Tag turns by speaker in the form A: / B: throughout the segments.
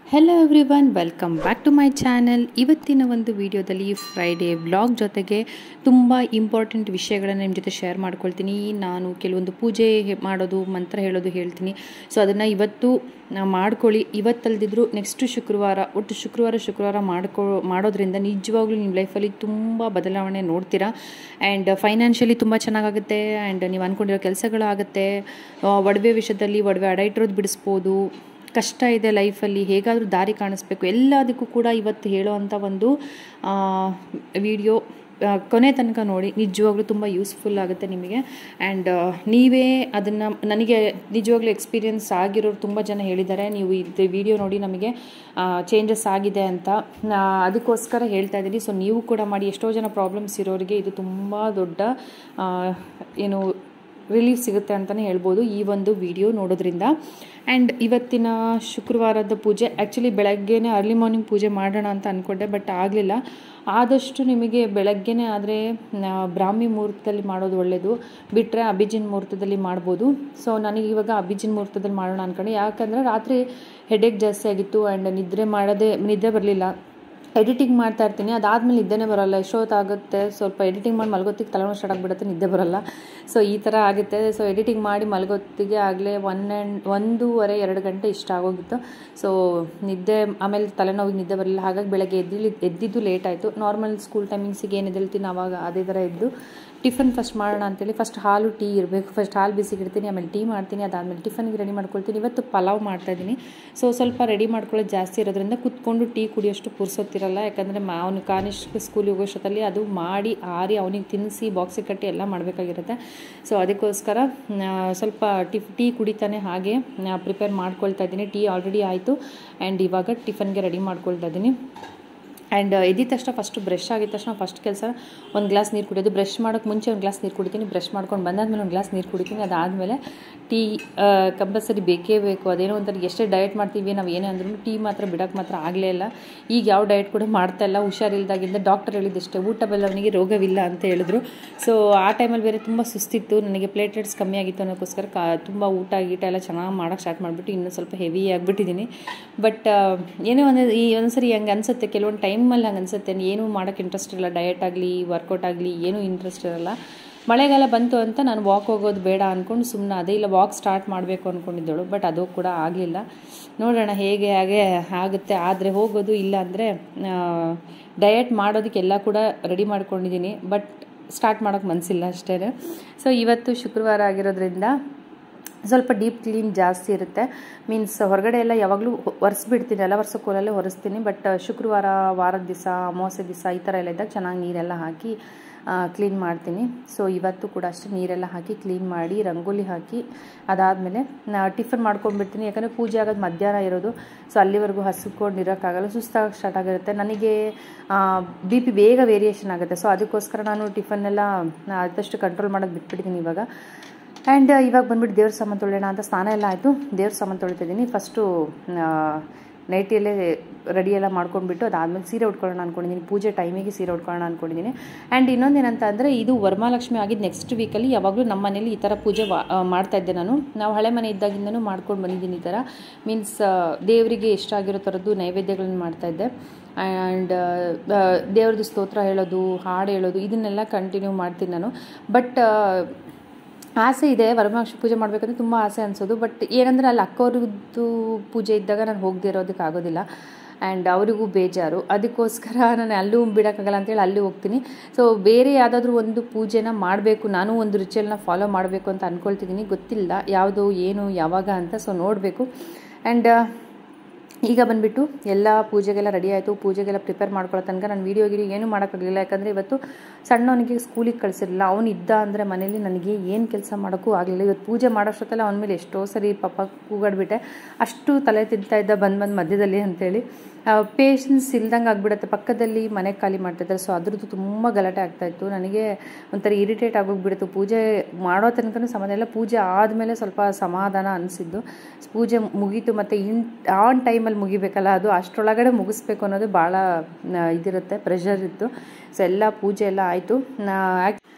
A: hello everyone welcome back to my channel ಇವತ್ತಿನ ಒಂದು ವಿಡಿಯೋದಲ್ಲಿ ಫ್ರೈಡೇ ವ್ಲಾಗ್ ಜೊತೆಗೆ ತುಂಬ ಇಂಪಾರ್ಟೆಂಟ್ ವಿಷಯಗಳನ್ನು ನಿಮ್ಮ ಜೊತೆ ಶೇರ್ ಮಾಡ್ಕೊಳ್ತೀನಿ ನಾನು ಕೆಲವೊಂದು ಪೂಜೆ ಹೆ- ಮಾಡೋದು ಮಂತ್ರ ಹೇಳೋದು ಹೇಳ್ತೀನಿ ಸೊ ಅದನ್ನು ಇವತ್ತು ನಾ ಮಾಡ್ಕೊಳ್ಳಿ ಇವತ್ತಲ್ದಿದ್ರು ನೆಕ್ಸ್ಟ್ ಶುಕ್ರವಾರ ಒಟ್ಟು ಶುಕ್ರವಾರ ಶುಕ್ರವಾರ ಮಾಡ್ಕೊ ಮಾಡೋದ್ರಿಂದ ನಿಜವಾಗ್ಲೂ ನಿಮ್ಮ ಲೈಫಲ್ಲಿ ತುಂಬ ಬದಲಾವಣೆ ನೋಡ್ತೀರಾ ಆ್ಯಂಡ್ ಫೈನಾನ್ಷಿಯಲಿ ತುಂಬ ಚೆನ್ನಾಗಾಗುತ್ತೆ ಆ್ಯಂಡ್ ನೀವು ಅಂದ್ಕೊಂಡಿರೋ ಕೆಲಸಗಳಾಗುತ್ತೆ ಆ, ಒಡವೆ ವಿಷಯದಲ್ಲಿ ಒಡವೆ ಅಡ ಇಟ್ಟಿರೋದು ಬಿಡಿಸ್ಬೋದು ಕಷ್ಟ ಇದೆ ಲೈಫಲ್ಲಿ ಹೇಗಾದರೂ ದಾರಿ ಕಾಣಿಸ್ಬೇಕು ಎಲ್ಲದಕ್ಕೂ ಕೂಡ ಇವತ್ತು ಹೇಳೋವಂಥ ಒಂದು ವಿಡಿಯೋ ಕೊನೆ ತನಕ ನೋಡಿ ನಿಜವಾಗ್ಲೂ ತುಂಬ ಯೂಸ್ಫುಲ್ ಆಗುತ್ತೆ ನಿಮಗೆ ಆ್ಯಂಡ್ ನೀವೇ ಅದನ್ನು ನನಗೆ ನಿಜವಾಗ್ಲೂ ಎಕ್ಸ್ಪೀರಿಯನ್ಸ್ ಆಗಿರೋರು ತುಂಬ ಜನ ಹೇಳಿದ್ದಾರೆ ನೀವು ಇದು ವಿಡಿಯೋ ನೋಡಿ ನಮಗೆ ಚೇಂಜಸ್ ಆಗಿದೆ ಅಂತ ನಾ ಅದಕ್ಕೋಸ್ಕರ ಹೇಳ್ತಾ ಇದ್ದೀನಿ ಸೊ ನೀವು ಕೂಡ ಮಾಡಿ ಎಷ್ಟೋ ಜನ ಪ್ರಾಬ್ಲಮ್ಸ್ ಇರೋರಿಗೆ ಇದು ತುಂಬ ದೊಡ್ಡ ಆ, ಏನು ರಿಲೀಫ್ ಸಿಗುತ್ತೆ ಅಂತಲೇ ಹೇಳ್ಬೋದು ಈ ಒಂದು ವಿಡಿಯೋ ನೋಡೋದ್ರಿಂದ ಆ್ಯಂಡ್ ಇವತ್ತಿನ ಶುಕ್ರವಾರದ ಪೂಜೆ ಆ್ಯಕ್ಚುಲಿ ಬೆಳಗ್ಗೆನೇ ಅರ್ಲಿ ಮಾರ್ನಿಂಗ್ ಪೂಜೆ ಮಾಡೋಣ ಅಂತ ಅಂದ್ಕೊಂಡೆ ಬಟ್ ಆಗಲಿಲ್ಲ ಆದಷ್ಟು ನಿಮಗೆ ಬೆಳಗ್ಗೆನೇ ಆದರೆ ಬ್ರಾಹ್ಮಿ ಮುಹೂರ್ತದಲ್ಲಿ ಮಾಡೋದು ಒಳ್ಳೆಯದು ಬಿಟ್ಟರೆ ಅಭಿಜಿನ್ ಮುಹೂರ್ತದಲ್ಲಿ ಮಾಡ್ಬೋದು ಸೊ ನನಗೆ ಇವಾಗ ಅಭಿಜಿನ್ ಮುಹೂರ್ತದಲ್ಲಿ ಮಾಡೋಣ ಅಂದ್ಕೊಂಡೆ ಯಾಕಂದರೆ ರಾತ್ರಿ ಹೆಡೇಕ್ ಜಾಸ್ತಿ ಆಗಿತ್ತು ಆ್ಯಂಡ್ ನಿದ್ರೆ ಮಾಡೋದೇ ನಿದ್ದೆ ಬರಲಿಲ್ಲ ಎಡಿಟಿಂಗ್ ಮಾಡ್ತಾ ಇರ್ತೀನಿ ಅದಾದಮೇಲೆ ನಿದ್ದೆನೇ ಬರೋಲ್ಲ ಎಷ್ಟೊತ್ತಾಗುತ್ತೆ ಸ್ವಲ್ಪ ಎಡಿಟಿಂಗ್ ಮಾಡಿ ಮಲಗೋತ್ತಿಗೆ ತಲೆನೋವು ಸ್ಟಾರ್ಟ್ ಆಗಿಬಿಡುತ್ತೆ ನಿದ್ದೆ ಬರೋಲ್ಲ ಸೊ ಈ ಥರ ಆಗುತ್ತೆ ಸೊ ಎಡಿಟಿಂಗ್ ಮಾಡಿ ಮಲಗೋತ್ತಿಗೆ ಆಗಲೇ ಒನ್ ಆ್ಯಂಡ್ ಒಂದೂವರೆ ಎರಡು ಗಂಟೆ ಇಷ್ಟ ಆಗೋಗಿತ್ತು ಸೊ ನಿದ್ದೆ ಆಮೇಲೆ ತಲೆನೋವಿಗೆ ನಿದ್ದೆ ಬರಲಿಲ್ಲ ಹಾಗಾಗಿ ಬೆಳಗ್ಗೆ ಎದ್ದಿಲಿ ಎದ್ದಿದ್ದು ಲೇಟ್ ಆಯಿತು ನಾರ್ಮಲ್ ಸ್ಕೂಲ್ ಟೈಮಿಂಗ್ಸಿಗೆ ಏನು ಎದ್ದೇಳ್ತೀನಿ ಆವಾಗ ಅದೇ ಥರ ಎದ್ದು ಟಿಫನ್ ಫಸ್ಟ್ ಮಾಡೋಣ ಅಂತೇಳಿ ಫಸ್ಟ್ ಹಾಲು ಟೀ ಇರಬೇಕು ಫಸ್ಟ್ ಹಾಲು ಬಿಸಿಗೆ ಇಡ್ತೀನಿ ಆಮೇಲೆ ಟೀ ಮಾಡ್ತೀನಿ ಅದಾದಮೇಲೆ ಟಿಫನ್ಗೆ ರೆಡಿ ಮಾಡ್ಕೊಳ್ತೀನಿ ಇವತ್ತು ಪಲಾವ್ ಮಾಡ್ತಾಯಿದ್ದೀನಿ ಸೊ ಸ್ವಲ್ಪ ರೆಡಿ ಮಾಡ್ಕೊಳ್ಳೋದು ಜಾಸ್ತಿ ಇರೋದ್ರಿಂದ ಕುತ್ಕೊಂಡು ಟೀ ಕುಡಿಯೋಷ್ಟು ಪುರ್ಸೊತ್ತಿರಲ್ಲ ಯಾಕಂದರೆ ಅವನು ಕಾನಿಷ್ಕ ಸ್ಕೂಲಿಗೆ ಹೋಗೋಷ್ಟೊತ್ತಲ್ಲಿ ಅದು ಮಾಡಿ ಆರಿ ಅವನಿಗೆ ತಿನ್ನಿಸಿ ಬಾಕ್ಸಿಗೆ ಕಟ್ಟಿ ಎಲ್ಲ ಮಾಡಬೇಕಾಗಿರುತ್ತೆ ಸೊ ಅದಕ್ಕೋಸ್ಕರ ಆ, ಸ್ವಲ್ಪ ಟಿಫ್ ಟೀ ಕುಡಿತಾನೆ ಹಾಗೆ ಪ್ರಿಪೇರ್ ಮಾಡ್ಕೊಳ್ತಾ ಇದ್ದೀನಿ ಟೀ ಆಲ್ರೆಡಿ ಆಯಿತು ಆ್ಯಂಡ್ ಇವಾಗ ಟಿಫನ್ಗೆ ರೆಡಿ ಮಾಡ್ಕೊಳ್ತಾ ಇದ್ದೀನಿ ಆ್ಯಂಡ್ ಎದ್ದಿದ ತಕ್ಷಣ ಫಸ್ಟು ಬ್ರಷ್ ಆಗಿದ ತಕ್ಷಣ ಫಸ್ಟ್ ಕೆಲಸ ಒಂದು ಗ್ಲಾಸ್ ನೀರು ಕುಡಿಯೋದು ಬ್ರಷ್ ಮಾಡೋಕ್ಕೆ ಮುಂಚೆ ಒಂದು ಗ್ಲಾಸ್ ನೀರು ಕುಡಿತೀನಿ ಬ್ರಷ್ ಮಾಡ್ಕೊಂಡು ಬಂದಾದ್ಮೇಲೆ ಒಂದು ಗ್ಲಾಸ್ ನೀರು ಕುಡಿತೀನಿ ಅದಾದಮೇಲೆ ಟೀ ಕಂಪಲ್ಸರಿ ಬೇಕೇ ಬೇಕು ಅದೇನೋ ಒಂಥರ ಎಷ್ಟೇ ಡಯಟ್ ಮಾಡ್ತೀವಿ ನಾವು ಏನೇ ಅಂದ್ರೂ ಟೀ ಮಾತ್ರ ಬಿಡೋಕ್ಕೆ ಮಾತ್ರ ಆಗಲೇ ಇಲ್ಲ ಈಗ ಯಾವ ಡಯಟ್ ಕೂಡ ಮಾಡ್ತಾ ಇಲ್ಲ ಹುಷಾರಿಲ್ದಾಗಿಂದ ಡಾಕ್ಟರ್ ಹೇಳಿದ್ದಷ್ಟೇ ಊಟ ಬೆಲ್ಲವನಿಗೆ ರೋಗವಿಲ್ಲ ಅಂತ ಹೇಳಿದ್ರು ಸೊ ಆ ಟೈಮಲ್ಲಿ ಬೇರೆ ತುಂಬ ಸುಸ್ತಿತ್ತು ನನಗೆ ಪ್ಲೇಟ್ಲೆಟ್ಸ್ ಕಮ್ಮಿ ಆಗಿತ್ತು ಅನ್ನೋಕ್ಕೋಸ್ಕರ ಕಾ ತುಂಬ ಊಟ ಗೀಟ ಎಲ್ಲ ಚೆನ್ನಾಗಿ ಮಾಡೋಕ್ಕೆ ಸ್ಟಾರ್ಟ್ ಮಾಡಿಬಿಟ್ಟು ಇನ್ನೂ ಸ್ವಲ್ಪ ಹೆವಿ ಆಗಿಬಿಟ್ಟಿದ್ದೀನಿ ಬಟ್ ಏನೋ ಒಂದು ಈ ಒಂದ್ಸರಿ ಹಂಗೆ ಅನಿಸುತ್ತೆ ಕೆಲವೊಂದು ಟೈಮಲ್ಲಿ ಹಂಗೆ ಅನಿಸುತ್ತೆ ಏನೂ ಮಾಡೋಕ್ಕೆ ಇಂಟ್ರೆಸ್ಟ್ ಇರಲ್ಲ ಡಯಟ್ ಆಗಲಿ ವರ್ಕೌಟ್ ಆಗಲಿ ಏನೂ ಇಂಟ್ರೆಸ್ಟ್ ಇರಲ್ಲ ಮಳೆಗಾಲ ಬಂತು ಅಂತ ನಾನು ವಾಕ್ ಹೋಗೋದು ಬೇಡ ಅಂದ್ಕೊಂಡು ಸುಮ್ಮನೆ ಅದೇ ಇಲ್ಲ ವಾಕ್ ಸ್ಟಾರ್ಟ್ ಮಾಡಬೇಕು ಅಂದ್ಕೊಂಡಿದ್ದಳು ಬಟ್ ಅದು ಕೂಡ ಆಗಲಿಲ್ಲ ನೋಡೋಣ ಹೇಗೆ ಹಾಗೆ ಆಗುತ್ತೆ ಆದರೆ ಹೋಗೋದು ಇಲ್ಲ ಅಂದರೆ ಡಯಟ್ ಮಾಡೋದಕ್ಕೆ ಎಲ್ಲ ಕೂಡ ರೆಡಿ ಮಾಡ್ಕೊಂಡಿದ್ದೀನಿ ಬಟ್ ಸ್ಟಾರ್ಟ್ ಮಾಡೋಕ್ಕೆ ಮನಸ್ಸಿಲ್ಲ ಅಷ್ಟೇ ಸೊ ಇವತ್ತು ಶುಕ್ರವಾರ ಆಗಿರೋದ್ರಿಂದ ಸ್ವಲ್ಪ ಡೀಪ್ ಕ್ಲೀನ್ ಜಾಸ್ತಿ ಇರುತ್ತೆ ಮೀನ್ಸ್ ಹೊರಗಡೆ ಎಲ್ಲ ಯಾವಾಗಲೂ ಒರೆಸ್ಬಿಡ್ತೀನಿ ಎಲ್ಲ ವರ್ಷಕ್ಕೋಲಲ್ಲೇ ಒರೆಸ್ತೀನಿ ಬಟ್ ಶುಕ್ರವಾರ ವಾರದ ದಿವಸ ಅಮಾವಾಸ್ಯೆ ದಿವಸ ಈ ಥರ ಎಲ್ಲ ಇದ್ದಾಗ ಚೆನ್ನಾಗಿ ನೀರೆಲ್ಲ ಹಾಕಿ ಕ್ಲೀನ್ ಮಾಡ್ತೀನಿ ಸೊ ಇವತ್ತು ಕೂಡ ಅಷ್ಟೇ ನೀರೆಲ್ಲ ಹಾಕಿ ಕ್ಲೀನ್ ಮಾಡಿ ರಂಗೋಲಿ ಹಾಕಿ ಅದಾದಮೇಲೆ ನಾ ಟಿಫನ್ ಮಾಡ್ಕೊಂಡ್ಬಿಡ್ತೀನಿ ಯಾಕಂದರೆ ಪೂಜೆ ಆಗೋದು ಮಧ್ಯಾಹ್ನ ಇರೋದು ಸೊ ಅಲ್ಲಿವರೆಗೂ ಹಸ್ಕೊಂಡು ಇರೋಕ್ಕಾಗಲ್ಲ ಸುಸ್ತಾಗಕ್ಕೆ ಸ್ಟಾರ್ಟ್ ಆಗಿರುತ್ತೆ ನನಗೆ ಬಿ ಪಿ ಬೇಗ ವೇರಿಯೇಷನ್ ಆಗುತ್ತೆ ಸೊ ಅದಕ್ಕೋಸ್ಕರ ನಾನು ಟಿಫನ್ನೆಲ್ಲ ಆದಷ್ಟು ಕಂಟ್ರೋಲ್ ಮಾಡೋದು ಬಿಟ್ಬಿಟ್ಟಿದ್ದೀನಿ ಇವಾಗ ಆ್ಯಂಡ್ ಇವಾಗ ಬಂದ್ಬಿಟ್ಟು ದೇವ್ರ ಸಾಮಾನು ತೊಳೆಯೋಣ ಅಂತ ಸ್ನಾನ ಎಲ್ಲ ಆಯಿತು ದೇವ್ರ ಸಾಮಾನು ತೊಳಿತಿದ್ದೀನಿ ಫಸ್ಟು ನೈಟಿಯಲ್ಲೇ ರೆಡಿ ಎಲ್ಲ ಮಾಡ್ಕೊಂಡ್ಬಿಟ್ಟು ಅದಾದಮೇಲೆ ಸೀರೆ ಉಟ್ಕೊಳ್ಳೋಣ ಅಂದ್ಕೊಂಡಿದ್ದೀನಿ ಪೂಜೆ ಟೈಮಿಗೆ ಸೀರೆ ಉಟ್ಕೊಳ್ಳೋಣ ಅಂದ್ಕೊಂಡಿದ್ದೀನಿ ಆ್ಯಂಡ್ ಇನ್ನೊಂದೇನಂತ ಅಂದರೆ ಇದು ವರಮಹಾಲಕ್ಷ್ಮಿ ಆಗಿದ್ದು ನೆಕ್ಸ್ಟ್ ವೀಕಲ್ಲಿ ಯಾವಾಗಲೂ ನಮ್ಮ ಮನೇಲಿ ಈ ಥರ ಪೂಜೆ ವಾ- ಆ, ಮಾಡ್ತಾ ಇದ್ದೆ ನಾನು ನಾವು ಹಳೆ ಮನೆ ಇದ್ದಾಗಿಂದನೂ ಮಾಡ್ಕೊಂಡು ಬಂದಿದ್ದೀನಿ ಈ ಥರ ಮೀನ್ಸ್ ದೇವರಿಗೆ ಇಷ್ಟ ಆಗಿರೋ ಥರದ್ದು ನೈವೇದ್ಯಗಳನ್ನ ಮಾಡ್ತಾ ಇದ್ದೆ ಆ್ಯಂಡ್ ದೇವ್ರದ್ದು ಸ್ತೋತ್ರ ಹೇಳೋದು ಹಾಡು ಹೇಳೋದು ಇದನ್ನೆಲ್ಲ ಕಂಟಿನ್ಯೂ ಮಾಡ್ತೀನಿ ನಾನು ಬಟ್ ಆಸೆ ಇದೆ ವರಮಹಾಲಕ್ಷ್ಮಿ ಪೂಜೆ ಮಾಡಬೇಕಂದ್ರೆ ತುಂಬ ಆಸೆ ಅನಿಸೋದು ಬಟ್ ಏನಂದರೆ ಅಲ್ಲಿ ಅಕ್ಕವ್ರದ್ದು ಪೂಜೆ ಇದ್ದಾಗ ನಾನು ಹೋಗದೇ ಇರೋದಕ್ಕೆ ಆಗೋದಿಲ್ಲ ಆ್ಯಂಡ್ ಅವರಿಗೂ ಬೇಜಾರು ಅದಕ್ಕೋಸ್ಕರ ನಾನು ಅಲ್ಲೂ ಬಿಡೋಕ್ಕಾಗಲ್ಲ ಅಂತೇಳಿ ಅಲ್ಲಿ ಹೋಗ್ತೀನಿ ಸೊ ಬೇರೆ ಯಾವುದಾದ್ರೂ ಒಂದು ಪೂಜೆನ ಮಾಡಬೇಕು ನಾನು ಒಂದು ರಿಚುವಲ್ನ ಫಾಲೋ ಮಾಡಬೇಕು ಅಂತ ಅಂದ್ಕೊಳ್ತಿದ್ದೀನಿ ಗೊತ್ತಿಲ್ಲ ಯಾವುದು ಏನು ಯಾವಾಗ ಅಂತ ಸೊ ನೋಡಬೇಕು ಆ್ಯಂಡ್ ಈಗ ಬಂದುಬಿಟ್ಟು ಎಲ್ಲ ಪೂಜೆಗೆಲ್ಲ ರೆಡಿ ಆಯಿತು ಪೂಜೆಗೆಲ್ಲ ಪ್ರಿಪೇರ್ ಮಾಡ್ಕೊಳ್ಳೋ ತನಕ ನಾನು ವೀಡಿಯೋ ಗಿಡಿಯೋ ಏನೂ ಮಾಡೋಕ್ಕಾಗಲಿಲ್ಲ ಯಾಕಂದರೆ ಇವತ್ತು ಸಣ್ಣವನಿಗೆ ಸ್ಕೂಲಿಗೆ ಕಳಿಸಿರಲಿಲ್ಲ ಅವನು ಇದ್ದ ಅಂದರೆ ಮನೇಲಿ ನನಗೆ ಏನು ಕೆಲಸ ಮಾಡೋಕ್ಕೂ ಆಗಲಿಲ್ಲ ಇವತ್ತು ಪೂಜೆ ಮಾಡೋಷ್ಟೊತ್ತಲ್ಲ ಅವನ ಮೇಲೆ ಎಷ್ಟೋ ಸರಿ ಪಾಪ ಕೂಗಾಡ್ಬಿಟ್ಟೆ ಅಷ್ಟು ತಲೆ ತಿಂತಾ ಇದ್ದ ಬಂದು ಬಂದು ಮಧ್ಯದಲ್ಲಿ ಅಂತೇಳಿ ಪೇಷನ್ಸ್ ಇಲ್ದಂಗೆ ಆಗ್ಬಿಡುತ್ತೆ ಪಕ್ಕದಲ್ಲಿ ಮನೆ ಖಾಲಿ ಮಾಡ್ತಿದ್ದಾರೆ ಸೊ ಅದ್ರದ್ದು ತುಂಬ ಗಲಾಟೆ ಆಗ್ತಾಯಿತ್ತು ನನಗೆ ಒಂಥರ ಇರಿಟೇಟ್ ಆಗೋಗ್ಬಿಡ್ತು ಪೂಜೆ ಮಾಡೋ ತನಕ ಸಮಾಧಾನ ಇಲ್ಲ ಪೂಜೆ ಆದಮೇಲೆ ಸ್ವಲ್ಪ ಸಮಾಧಾನ ಅನಿಸಿದ್ದು ಪೂಜೆ ಮುಗೀತು ಮತ್ತು ಇನ್ ಆನ್ ಟೈಮಲ್ಲಿ ಮುಗಿಬೇಕಲ್ಲ ಅದು ಅಷ್ಟರೊಳಗಡೆ ಮುಗಿಸ್ಬೇಕು ಅನ್ನೋದು ಭಾಳ ಆ, ಇದಿರುತ್ತೆ ಪ್ರೆಷರ್ ಇತ್ತು ಸೊ ಎಲ್ಲ ಪೂಜೆ ಎಲ್ಲ ಆಯಿತು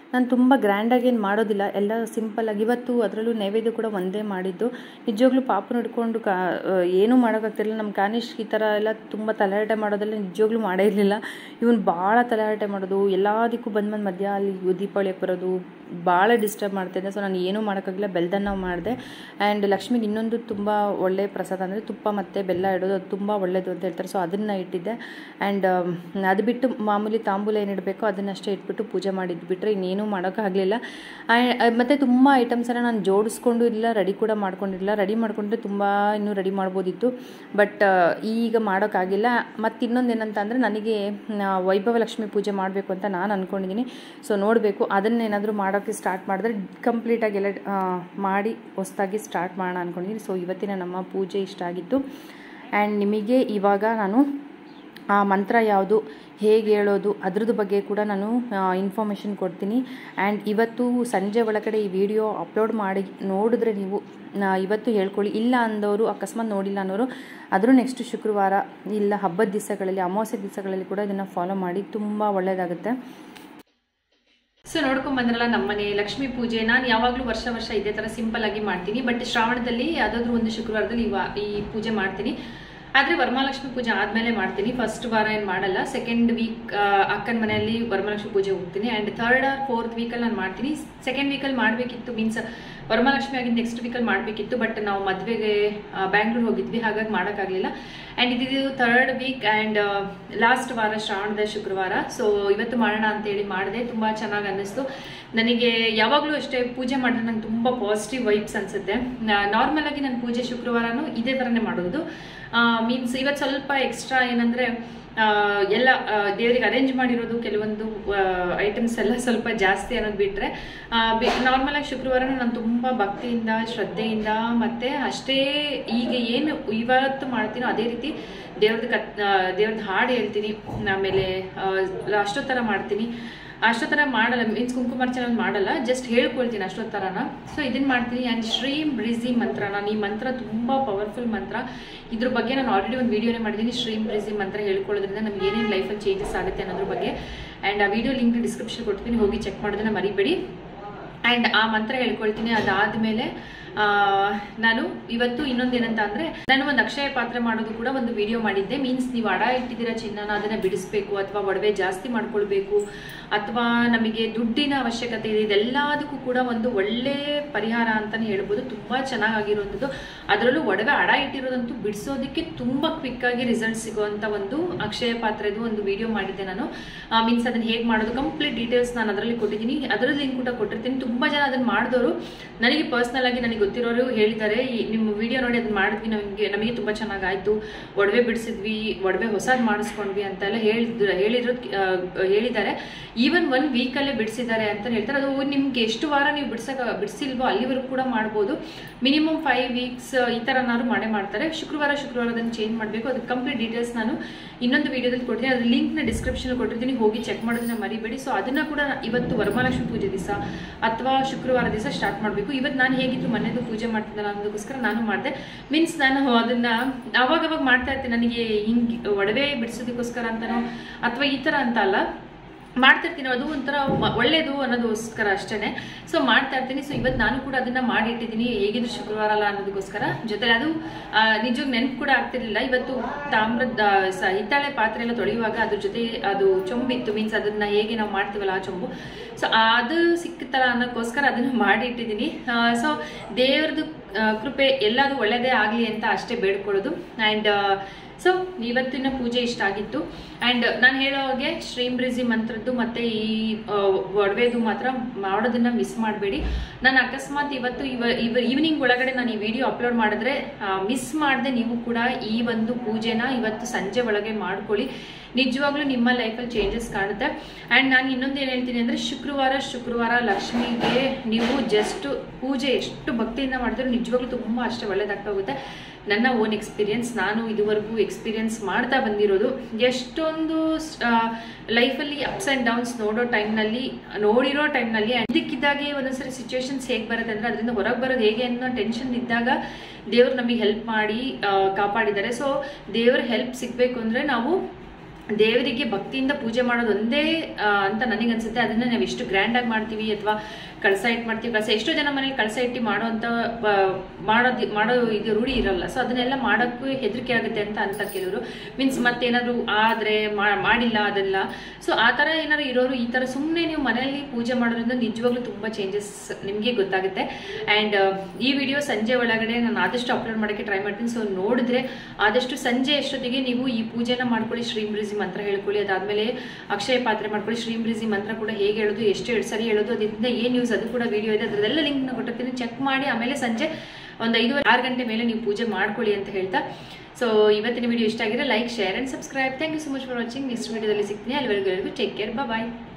A: ನಾನು ತುಂಬ ಗ್ರ್ಯಾಂಡಾಗಿ ಏನು ಮಾಡೋದಿಲ್ಲ ಎಲ್ಲ ಸಿಂಪಲ್ಲಾಗಿ ಇವತ್ತು ಅದರಲ್ಲೂ ನೈವೇದ್ಯ ಕೂಡ ಒಂದೇ ಮಾಡಿದ್ದು ನಿಜವಾಗ್ಲೂ ಪಾಪನ ಹಿಡ್ಕೊಂಡು ಕಾ ಏನೂ ಮಾಡೋಕ್ಕಾಗ್ತಿರಲಿಲ್ಲ ನಮ್ಮ ಕಾನಿಶ್ ಈ ಥರ ಎಲ್ಲ ತುಂಬ ತಲೆಹರಟೆ ಮಾಡೋದೆಲ್ಲ ನಿಜವಾಗ್ಲೂ ಮಾಡೇ ಇರಲಿಲ್ಲ ಇವನು ಭಾಳ ತಲೆಹರಟೆ ಮಾಡೋದು ಎಲ್ಲದಕ್ಕೂ ಬಂದು ಬಂದು ಮಧ್ಯ ಅಲ್ಲಿ ದೀಪಾವಳಿಗೆ ಬರೋದು ಭಾಳ ಡಿಸ್ಟರ್ಬ್ ಮಾಡ್ತಾಯಿದ್ದೆ ಸೊ ನಾನು ಏನೂ ಮಾಡೋಕ್ಕಾಗಿಲ್ಲ ಬೆಲ್ದನ್ನ ಮಾಡಿದೆ ಆ್ಯಂಡ್ ಲಕ್ಷ್ಮಿಗೆ ಇನ್ನೊಂದು ತುಂಬ ಒಳ್ಳೆ ಪ್ರಸಾದ ಅಂದರೆ ತುಪ್ಪ ಮತ್ತು ಬೆಲ್ಲ ಇಡೋದು ಅದು ತುಂಬ ಒಳ್ಳೆಯದು ಅಂತ ಹೇಳ್ತಾರೆ ಸೊ ಅದನ್ನು ಇಟ್ಟಿದ್ದೆ ಆ್ಯಂಡ್ ಅದು ಬಿಟ್ಟು ಮಾಮೂಲಿ ತಾಂಬೂಲ ಏನು ಇಡಬೇಕೋ ಅದನ್ನಷ್ಟೇ ಇಟ್ಬಿಟ್ಟು ಪೂಜೆ ಮಾಡಿದ್ದು ಬಿಟ್ಟರೆ ಇನ್ನೇನೂ ಮಾಡೋಕ್ಕಾಗಲಿಲ್ಲ ಮತ್ತು ತುಂಬ ಐಟಮ್ಸನ್ನು ನಾನು ಜೋಡಿಸ್ಕೊಂಡು ಇಲ್ಲ ರೆಡಿ ಕೂಡ ಮಾಡ್ಕೊಂಡಿಲ್ಲ ರೆಡಿ ಮಾಡ್ಕೊಂಡ್ರೆ ತುಂಬ ಇನ್ನೂ ರೆಡಿ ಮಾಡ್ಬೋದಿತ್ತು ಬಟ್ ಈಗ ಮಾಡೋಕ್ಕಾಗಿಲ್ಲ ಮತ್ತು ಇನ್ನೊಂದು ಏನಂತ ಅಂದರೆ ನನಗೆ ವೈಭವ ಲಕ್ಷ್ಮಿ ಪೂಜೆ ಮಾಡಬೇಕು ಅಂತ ನಾನು ಅಂದ್ಕೊಂಡಿದ್ದೀನಿ ಸೊ ನೋಡಬೇಕು ಅದನ್ನೇನಾದರೂ ಮಾಡೋಕ್ಕೆ ಸ್ಟಾರ್ಟ್ ಮಾಡಿದ್ರೆ ಕಂಪ್ಲೀಟಾಗಿ ಎಲ್ಲ ಮಾಡಿ ಹೊಸ್ದಾಗಿ ಸ್ಟಾರ್ಟ್ ಮಾಡೋಣ ಅಂದ್ಕೊಂಡಿದ್ದೀನಿ ಸೊ ಇವತ್ತಿನ ನಮ್ಮ ಪೂಜೆ ಇಷ್ಟ ಆಗಿತ್ತು ಆ್ಯಂಡ್ ನಿಮಗೆ ಇವಾಗ ನಾನು ಆ ಮಂತ್ರ ಯಾವುದು ಹೇಗೆ ಹೇಳೋದು ಅದ್ರದ್ದು ಬಗ್ಗೆ ಕೂಡ ನಾನು ಇನ್ಫಾರ್ಮೇಷನ್ ಕೊಡ್ತೀನಿ ಆ್ಯಂಡ್ ಇವತ್ತು ಸಂಜೆ ಒಳಗಡೆ ಈ ವಿಡಿಯೋ ಅಪ್ಲೋಡ್ ಮಾಡಿ ನೋಡಿದ್ರೆ ನೀವು ಇವತ್ತು ಹೇಳ್ಕೊಳ್ಳಿ ಇಲ್ಲ ಅಂದವರು ಅಕಸ್ಮಾತ್ ನೋಡಿಲ್ಲ ಅನ್ನೋರು ಆದರೂ ನೆಕ್ಸ್ಟ್ ಶುಕ್ರವಾರ ಇಲ್ಲ ಹಬ್ಬದ ದಿವಸಗಳಲ್ಲಿ ಅಮಾವಾಸ್ಯೆ ದಿವಸಗಳಲ್ಲಿ ಕೂಡ ಇದನ್ನು ಫಾಲೋ ಮಾಡಿ ತುಂಬ ಒಳ್ಳೆಯದಾಗುತ್ತೆ
B: ಸೊ ನೋಡ್ಕೊಂಡ್ ಬಂದ್ರಲ್ಲ ನಮ್ಮನೆ ಲಕ್ಷ್ಮೀ ಪೂಜೆ ನಾನು ಯಾವಾಗಲೂ ವರ್ಷ ವರ್ಷ ಇದೇ ಥರ ಸಿಂಪಲ್ ಆಗಿ ಮಾಡ್ತೀನಿ ಬಟ್ ಶ್ರಾವಣದಲ್ಲಿ ಯಾವುದಾದ್ರೂ ಒಂದು ಶುಕ್ರವಾರದಲ್ಲಿ ಇವ- ಈ ಪೂಜೆ ಮಾಡ್ತೀನಿ ಆದರೆ ವರಮಹಾಲಕ್ಷ್ಮಿ ಪೂಜೆ ಆದಮೇಲೆ ಮಾಡ್ತೀನಿ ಫಸ್ಟ್ ವಾರ ಏನು ಮಾಡಲ್ಲ ಸೆಕೆಂಡ್ ವೀಕ್ ಅಕ್ಕನ ಮನೆಯಲ್ಲಿ ವರಮಹಾಲಕ್ಷ್ಮಿ ಪೂಜೆ ಹೋಗ್ತೀನಿ ಆ್ಯಂಡ್ ಥರ್ಡ್ ಆರ್ ಫೋರ್ತ್ ವೀಕಲ್ಲಿ ನಾನು ಮಾಡ್ತೀನಿ ಸೆಕೆಂಡ್ ವೀಕಲ್ಲಿ ಮಾಡಬೇಕಿತ್ತು ಮೀನ್ಸ್ ವರಮಹಾಲಕ್ಷ್ಮಿ ಆಗಿದ್ದು ನೆಕ್ಸ್ಟ್ ವೀಕಲ್ಲಿ ಮಾಡಬೇಕಿತ್ತು ಬಟ್ ನಾವು ಮದುವೆಗೆ ಬ್ಯಾಂಗ್ಳೂರ್ ಹೋಗಿದ್ವಿ ಹಾಗಾಗಿ ಮಾಡೋಕ್ಕಾಗಲಿಲ್ಲ ಆ್ಯಂಡ್ ಇದು ಥರ್ಡ್ ವೀಕ್ ಆ್ಯಂಡ್ ಲಾಸ್ಟ್ ವಾರ ಶ್ರಾವಣದ ಶುಕ್ರವಾರ ಸೊ ಇವತ್ತು ಮಾಡೋಣ ಅಂತೇಳಿ ಮಾಡಿದೆ ತುಂಬ ಚೆನ್ನಾಗಿ ಅನ್ನಿಸ್ತು ನನಗೆ ಯಾವಾಗಲೂ ಅಷ್ಟೇ ಪೂಜೆ ಮಾಡಿದ್ರೆ ನಂಗೆ ತುಂಬ ಪಾಸಿಟಿವ್ ವೈಬ್ಸ್ ಅನಿಸುತ್ತೆ ನಾರ್ಮಲ್ ಆಗಿ ನಾನು ಪೂಜೆ ಶುಕ್ರವಾರನೂ ಇದೇ ಥರನೇ ಮಾಡೋದು ಮೀನ್ಸ್ ಇವತ್ತು ಸ್ವಲ್ಪ ಎಕ್ಸ್ಟ್ರಾ ಏನಂದರೆ ಎಲ್ಲ ದೇವರಿಗೆ ಅರೇಂಜ್ ಮಾಡಿರೋದು ಕೆಲವೊಂದು ಐಟಮ್ಸ್ ಎಲ್ಲ ಸ್ವಲ್ಪ ಜಾಸ್ತಿ ಅನ್ನೋದು ಬಿಟ್ಟರೆ ನಾರ್ಮಲಾಗಿ ಶುಕ್ರವಾರನ ನಾನು ತುಂಬ ಭಕ್ತಿಯಿಂದ ಶ್ರದ್ಧೆಯಿಂದ ಮತ್ತು ಅಷ್ಟೇ ಈಗ ಏನು ಇವತ್ತು ಮಾಡ್ತೀನೋ ಅದೇ ರೀತಿ ದೇವ್ರದ್ದು ಕತ್ ದೇವ್ರದ್ದು ಹಾಡು ಹೇಳ್ತೀನಿ ಆಮೇಲೆ ಅಷ್ಟೊತ್ತರ ಮಾಡ್ತೀನಿ ಅಷ್ಟೊತ್ತರ ಮಾಡಲ್ಲ ಮೀನ್ಸ್ ಕುಂಕುಮಾರ್ಚನೆ ಮಾಡಲ್ಲ ಜಸ್ಟ್ ಹೇಳ್ಕೊಳ್ತೀನಿ ಅಷ್ಟೊತ್ತರನ ಸೊ ಇದನ್ನ ಮಾಡ್ತೀನಿ ಆ್ಯಂಡ್ ಶ್ರೀಂ ಬ್ರಿಜಿ ಮಂತ್ರ ನಾನು ಈ ಮಂತ್ರ ತುಂಬ ಪವರ್ಫುಲ್ ಮಂತ್ರ ಇದ್ರ ಬಗ್ಗೆ ನಾನು ಆಲ್ರೆಡಿ ಒಂದು ವೀಡಿಯೋನೇ ಮಾಡಿದ್ದೀನಿ ಶ್ರೀಂ ಬ್ರಿಜಿ ಮಂತ್ರ ಹೇಳ್ಕೊಳ್ಳೋದ್ರಿಂದ ನಮ್ಗೆ ಏನೇನು ಲೈಫಲ್ಲಿ ಚೇಂಜಸ್ ಆಗುತ್ತೆ ಅನ್ನೋದ್ರ ಬಗ್ಗೆ ಆ್ಯಂಡ್ ಆ ವಿಡಿಯೋ ಲಿಂಕ್ ಡಿಸ್ಕ್ರಿಪ್ಷನ್ ಕೊಡ್ತೀನಿ ಹೋಗಿ ಚೆಕ್ ಮಾಡೋದನ್ನ ಮರಿಬೇಡಿ ಆ್ಯಂಡ್ ಆ ಮಂತ್ರ ಹೇಳ್ಕೊಳ್ತೀನಿ ಅದಾದಮೇಲೆ ನಾನು ಇವತ್ತು ಇನ್ನೊಂದು ಏನಂತ ಅಂದರೆ ನಾನು ಒಂದು ಅಕ್ಷಯ ಪಾತ್ರೆ ಮಾಡೋದು ಕೂಡ ಒಂದು ವಿಡಿಯೋ ಮಾಡಿದ್ದೆ ಮೀನ್ಸ್ ನೀವು ಅಡ ಇಟ್ಟಿದ್ದೀರ ಚಿನ್ನನ ಅದನ್ನು ಬಿಡಿಸ್ಬೇಕು ಅಥವಾ ಒಡವೆ ಜಾಸ್ತಿ ಮಾಡ್ಕೊಳ್ಬೇಕು ಅಥವಾ ನಮಗೆ ದುಡ್ಡಿನ ಅವಶ್ಯಕತೆ ಇದೆ ಇದೆಲ್ಲದಕ್ಕೂ ಕೂಡ ಒಂದು ಒಳ್ಳೆ ಪರಿಹಾರ ಅಂತಲೇ ಹೇಳ್ಬೋದು ತುಂಬ ಚೆನ್ನಾಗಿರುವಂಥದ್ದು ಅದರಲ್ಲೂ ಒಡವೆ ಅಡ ಇಟ್ಟಿರೋದಂತೂ ಬಿಡಿಸೋದಕ್ಕೆ ತುಂಬ ಕ್ವಿಕ್ಕಾಗಿ ರಿಸಲ್ಟ್ ಸಿಗುವಂಥ ಒಂದು ಅಕ್ಷಯ ಪಾತ್ರೆದು ಒಂದು ವಿಡಿಯೋ ಮಾಡಿದ್ದೆ ನಾನು ಮೀನ್ಸ್ ಅದನ್ನು ಹೇಗೆ ಮಾಡೋದು ಕಂಪ್ಲೀಟ್ ಡೀಟೇಲ್ಸ್ ನಾನು ಅದರಲ್ಲಿ ಕೊಟ್ಟಿದ್ದೀನಿ ಅದರ ಲಿಂಕ್ ಕೂಡ ಕೊಟ್ಟಿರ್ತೀನಿ ತುಂಬ ಜನ ಅದನ್ನು ಮಾಡಿದವರು ನನಗೆ ಪರ್ಸ್ನಲ್ ಆಗಿ ನನಗೆ ಗೊತ್ತಿರೋರು ಹೇಳಿದ್ದಾರೆ ಈ ನಿಮ್ಮ ವಿಡಿಯೋ ನೋಡಿ ಅದನ್ನ ಮಾಡಿದ್ವಿ ನಮಗೆ ನಮಗೆ ತುಂಬ ಚೆನ್ನಾಗಾಯ್ತು ಒಡವೆ ಬಿಡಿಸಿದ್ವಿ ಒಡವೆ ಹೊಸದು ಮಾಡಿಸ್ಕೊಂಡ್ವಿ ಅಂತೆಲ್ಲ ಹೇಳಿದ್ರು ಹೇಳಿರೋದು ಹೇಳಿದ್ದಾರೆ ಈವನ್ ಒನ್ ವೀಕಲ್ಲೇ ಬಿಡಿಸಿದ್ದಾರೆ ಅಂತ ಹೇಳ್ತಾರೆ ಅದು ನಿಮ್ಗೆ ಎಷ್ಟು ವಾರ ನೀವು ಬಿಡ್ಸಕ್ಕೆ ಬಿಡಿಸಿಲ್ವೋ ಅಲ್ಲಿವರೆಗೂ ಕೂಡ ಮಾಡ್ಬೋದು ಮಿನಿಮಮ್ ಫೈವ್ ವೀಕ್ಸ್ ಈ ಥರನಾದ್ರು ಮಾಡೇ ಮಾಡ್ತಾರೆ ಶುಕ್ರವಾರ ಶುಕ್ರವಾರ ಅದನ್ನು ಚೇಂಜ್ ಮಾಡಬೇಕು ಅದಕ್ಕೆ ಕಂಪ್ಲೀಟ್ ಡೀಟೇಲ್ಸ್ ನಾನು ಇನ್ನೊಂದು ವಿಡಿಯೋದಲ್ಲಿ ಕೊಡ್ತೀನಿ ಅದ್ರ ಲಿಂಕ್ನ ಡಿಸ್ಕ್ರಿಪ್ಷನ್ ಕೊಟ್ಟಿರ್ತೀನಿ ಹೋಗಿ ಚೆಕ್ ಮಾಡೋದನ್ನ ಮರಿಬೇಡಿ ಸೊ ಅದನ್ನು ಕೂಡ ಇವತ್ತು ವರಮಹಾಲಕ್ಷ್ಮಿ ಪೂಜೆ ದಿವಸ ಅಥವಾ ಶುಕ್ರವಾರ ದಿವಸ ಸ್ಟಾರ್ಟ್ ಮಾಡಬೇಕು ಇವತ್ತು ನಾನು ಹೇಗಿದ್ರು ಮನೆಯದು ಪೂಜೆ ಮಾಡ್ತಿದ್ದಲ್ಲ ಅನ್ನೋದಕ್ಕೋಸ್ಕರ ನಾನು ಮಾಡಿದೆ ಮೀನ್ಸ್ ನಾನು ಅದನ್ನು ಅವಾಗವಾಗ ಮಾಡ್ತಾ ಇರ್ತೀನಿ ನನಗೆ ಹಿಂಗೆ ಒಡವೆ ಬಿಡಿಸೋದಕ್ಕೋಸ್ಕರ ಅಂತನೋ ಅಥವಾ ಈ ಥರ ಅಂತ ಅಲ್ಲ ಮಾಡ್ತಿರ್ತೀನಿ ಅದು ಒಂಥರ ಮ- ಒಳ್ಳೇದು ಅನ್ನೋದಕ್ಕೋಸ್ಕರ ಅಷ್ಟೇ ಸೊ ಮಾಡ್ತಾ ಇರ್ತೀನಿ ಸೊ ಇವತ್ತು ನಾನು ಕೂಡ ಅದನ್ನ ಮಾಡಿಟ್ಟಿದ್ದೀನಿ ಹೇಗಿದ್ರು ಶುಕ್ರವಾರ ಅಲ್ಲ ಅನ್ನೋದಕ್ಕೋಸ್ಕರ ಜೊತೆ ಅದು ನಿಜವಾಗಿ ನೆನಪು ಕೂಡ ಆಗ್ತಿರ್ಲಿಲ್ಲ ಇವತ್ತು ತಾಮ್ರದ ಸ- ಹಿತ್ತಾಳೆ ಪಾತ್ರೆ ಎಲ್ಲ ತೊಳೆಯುವಾಗ ಅದ್ರ ಜೊತೆ ಅದು ಚೊಂಬಿತ್ತು ಮೀನ್ಸ್ ಅದನ್ನ ಹೇಗೆ ನಾವು ಮಾಡ್ತೀವಲ್ಲ ಆ ಚೊಂಬು ಸೊ ಅದು ಸಿಕ್ಕತ್ತಲ್ಲ ಅನ್ನೋಕ್ಕೋಸ್ಕರ ಅದನ್ನು ಮಾಡಿಟ್ಟಿದ್ದೀನಿ ಸೊ ದೇವ್ರದ್ದು ಆ, ಕೃಪೆ ಎಲ್ಲದು ಒಳ್ಳೆಯದೇ ಆಗಲಿ ಅಂತ ಅಷ್ಟೇ ಬೇಡ್ಕೊಳ್ಳೋದು ಆ್ಯಂಡ್ ಸೊ ಇವತ್ತಿನ ಪೂಜೆ ಇಷ್ಟ ಆಗಿತ್ತು ಆ್ಯಂಡ್ ನಾನು ಹೇಳೋ ಹಾಗೆ ಶ್ರೀಂಬ್ರಿಜಿ ಮಂತ್ರದ್ದು ಮತ್ತು ಈ ಆ, ಒಡವೆದು ಮಾತ್ರ ಮಾಡೋದನ್ನ ಮಿಸ್ ಮಾಡಬೇಡಿ ನಾನು ಅಕಸ್ಮಾತ್ ಇವತ್ತು ಇವ ಇವ ಈವ್ನಿಂಗ್ ಒಳಗಡೆ ನಾನು ಈ ವಿಡಿಯೋ ಅಪ್ಲೋಡ್ ಮಾಡಿದ್ರೆ ಮಿಸ್ ಮಾಡದೆ ನೀವು ಕೂಡ ಈ ಒಂದು ಪೂಜೆನ ಇವತ್ತು ಸಂಜೆ ಒಳಗೆ ಮಾಡ್ಕೊಳ್ಳಿ ನಿಜವಾಗ್ಲೂ ನಿಮ್ಮ ಲೈಫಲ್ಲಿ ಚೇಂಜಸ್ ಕಾಣುತ್ತೆ ಆ್ಯಂಡ್ ನಾನು ಇನ್ನೊಂದು ಏನು ಹೇಳ್ತೀನಿ ಅಂದರೆ ಶುಕ್ರವಾರ ಶುಕ್ರವಾರ ಲಕ್ಷ್ಮಿಗೆ ನೀವು ಜಸ್ಟ್ ಪೂಜೆ ಎಷ್ಟು ಭಕ್ತಿಯಿಂದ ಮಾಡಿದ್ರೆ ನಿಜವಾಗ್ಲೂ ತುಂಬ ಅಷ್ಟೇ ಒಳ್ಳೇದಾಗ್ತಾ ಹೋಗುತ್ತೆ ನನ್ನ ಓನ್ ಎಕ್ಸ್ಪೀರಿಯನ್ಸ್ ನಾನು ಇದುವರೆಗೂ ಎಕ್ಸ್ಪೀರಿಯನ್ಸ್ ಮಾಡ್ತಾ ಬಂದಿರೋದು ಎಷ್ಟೊಂದು ಲೈಫಲ್ಲಿ ಅಪ್ಸ್ ಆ್ಯಂಡ್ ಡೌನ್ಸ್ ನೋಡೋ ಟೈಮ್ನಲ್ಲಿ ನೋಡಿರೋ ಟೈಮ್ನಲ್ಲಿ ಇದಕ್ಕಿದ್ದಾಗೆ ಒಂದೊಂದ್ಸರಿ ಸಿಚುವೇಶನ್ಸ್ ಹೇಗೆ ಬರುತ್ತೆ ಅಂದರೆ ಅದರಿಂದ ಹೊರಗೆ ಬರೋದು ಹೇಗೆ ಅನ್ನೋ ಟೆನ್ಷನ್ ಇದ್ದಾಗ ದೇವ್ರು ನಮಗೆ ಹೆಲ್ಪ್ ಮಾಡಿ ಆ, ಕಾಪಾಡಿದ್ದಾರೆ ಸೊ ದೇವ್ರ ಹೆಲ್ಪ್ ಸಿಗಬೇಕು ಅಂದರೆ ನಾವು ದೇವರಿಗೆ ಭಕ್ತಿಯಿಂದ ಪೂಜೆ ಮಾಡೋದು ಒಂದೇ ಆ, ಅಂತ ನನಗೆ ಅನ್ಸುತ್ತೆ ಅದನ್ನ ನಾವು ಎಷ್ಟು ಗ್ರ್ಯಾಂಡ್ ಆಗಿ ಮಾಡ್ತೀವಿ ಅಥವಾ ಕಳಸ ಇಟ್ಟು ಮಾಡ್ತೀವಿ ಕಳಸ ಎಷ್ಟೋ ಜನ ಮನೇಲಿ ಕಳಸ ಇಟ್ಟು ಮಾಡೋ ಅಂತ ಮಾಡೋದು ಮಾಡೋ ಇದು ರೂಢಿ ಇರಲ್ಲ ಸೊ ಅದನ್ನೆಲ್ಲ ಮಾಡೋಕ್ಕೂ ಹೆದರಿಕೆ ಆಗುತ್ತೆ ಅಂತ ಅಂತಾರೆ ಕೆಲವರು ಮೀನ್ಸ್ ಮತ್ತೇನಾದ್ರು ಆದ್ರೆ ಮಾ- ಮಾಡಿಲ್ಲ ಅದೆಲ್ಲ ಸೊ ಆ ಥರ ಏನಾದ್ರು ಇರೋರು ಈ ಥರ ಸುಮ್ಮನೆ ನೀವು ಮನೆಯಲ್ಲಿ ಪೂಜೆ ಮಾಡೋದ್ರಿಂದ ನಿಜವಾಗ್ಲೂ ತುಂಬ ಚೇಂಜಸ್ ನಿಮಗೆ ಗೊತ್ತಾಗುತ್ತೆ ಆ್ಯಂಡ್ ಈ ವಿಡಿಯೋ ಸಂಜೆ ಒಳಗಡೆ ನಾನು ಆದಷ್ಟು ಅಪ್ಲೋಡ್ ಮಾಡೋಕ್ಕೆ ಟ್ರೈ ಮಾಡ್ತೀನಿ ಸೊ ನೋಡಿದ್ರೆ ಆದಷ್ಟು ಸಂಜೆ ಎಷ್ಟೊತ್ತಿಗೆ ನೀವು ಈ ಪೂಜೆನ ಮಾಡ್ಕೊಳ್ಳಿ ಶ್ರೀಂ ಬ್ರಿಜಿ ಮಂತ್ರ ಹೇಳ್ಕೊಳ್ಳಿ ಅದಾದಮೇಲೆ ಅಕ್ಷಯ ಪಾತ್ರೆ ಮಾಡ್ಕೊಳ್ಳಿ ಶ್ರೀಂ ಬ್ರಿಜಿ ಮಂತ್ರ ಕೂಡ ಹೇಗೆ ಹೇಳೋದು ಎಷ್ಟು ಎರಡು ಸರಿ ಹೇಳೋದು ಅದರಿಂದ ಏನು ಯೂಸ್ ಅದು ಕೂಡ ವಿಡಿಯೋ ಇದೆ ಅದರದೆಲ್ಲ ಲಿಂಕ್ನ ಕೊಟ್ಟಿರ್ತೀನಿ ಚೆಕ್ ಮಾಡಿ ಆಮೇಲೆ ಸಂಜೆ ಒಂದು ಐದುವರೆ ಆರು ಗಂಟೆ ಮೇಲೆ ನೀವು ಪೂಜೆ ಮಾಡ್ಕೊಳ್ಳಿ ಅಂತ ಹೇಳ್ತಾ ಸೊ ಇವತ್ತಿನ ವಿಡಿಯೋ ಇಷ್ಟ ಆಗಿದ್ರೆ like share and subscribe thank you so much for watching next ವಿಡಿಯೋದಲ್ಲಿ ಸಿಗ್ತೀನಿ ಅಲ್ಲಿವರೆಗೂ ಟೇಕ್ ಕೇರ್ ಬಾಯ್